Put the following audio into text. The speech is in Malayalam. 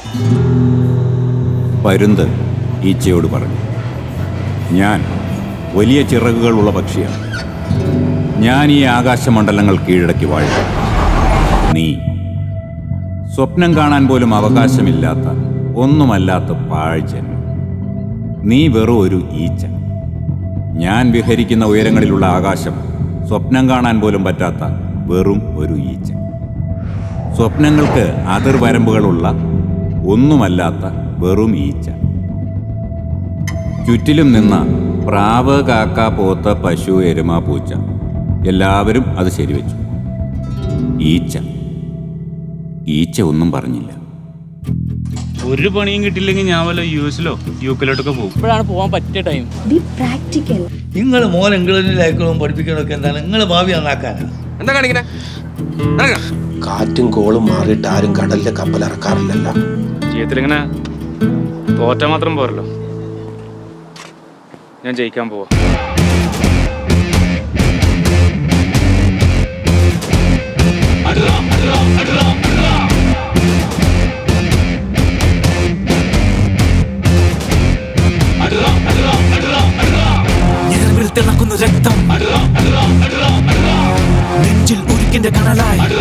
പരുന്ത് ഈച്ചയോട് പറഞ്ഞു ഞാൻ വലിയ ചിറകുകളുള്ള പക്ഷിയാണ് ഞാൻ ഈ ആകാശമണ്ഡലങ്ങൾ കീഴടക്കി വാഴും നീ സ്വപ്നം കാണാൻ പോലും അവകാശമില്ലാത്ത ഒന്നുമല്ലാത്ത പാഴ്ജന്മം നീ വെറും ഒരു ഈച്ച ഞാൻ വിഹരിക്കുന്ന ഉയരങ്ങളിലുള്ള ആകാശം സ്വപ്നം കാണാൻ പോലും പറ്റാത്ത വെറും ഒരു ഈച്ച സ്വപ്നങ്ങൾക്ക് അതിർവരമ്പുകളുള്ള ഒന്നുമല്ലാത്ത വെറും ഈച്ച ചുറ്റിലും നിന്ന പ്രാവ് കാക്ക പോത്ത് പശു എരുമ പൂച്ച എല്ലാവരും അത് ശരിവെച്ചു ഈച്ച ഈച്ച ഒന്നും പറഞ്ഞില്ല ഒരു പണിയും കിട്ടിയില്ലെങ്കിൽ ഞാൻ വല്ല യു എസിലോ യു കെയിലോട്ടൊക്കെ പോകും ഇപ്പോഴാണ് പോകാൻ പറ്റിയ ടൈം ബി പ്രാക്ടിക്കൽ നിങ്ങൾ മോൻ ഇംഗ്ലണ്ടിൽ അയക്കണവും പഠിപ്പിക്കണവും ഒക്കെ എന്താണ് നിങ്ങൾ ഭാവി നന്നാക്കാനാണ് എന്താ കാണിക്കണേ നടക്കണം. കാറ്റും കോളും മാറിയിട്ട് ആരും കടലിലെ കപ്പൽ ഇറക്കാറില്ലല്ലോ ജീവിതത്തിൽ ഇങ്ങനെ തോറ്റാൽ മാത്രം പോരല്ലോ ഞാൻ ജയിക്കാൻ പോവാ ഞരമ്പിൽ തിളക്കുന്നു രക്തം നെഞ്ചിൽ ഉരുക്കിന്റെ കനലായി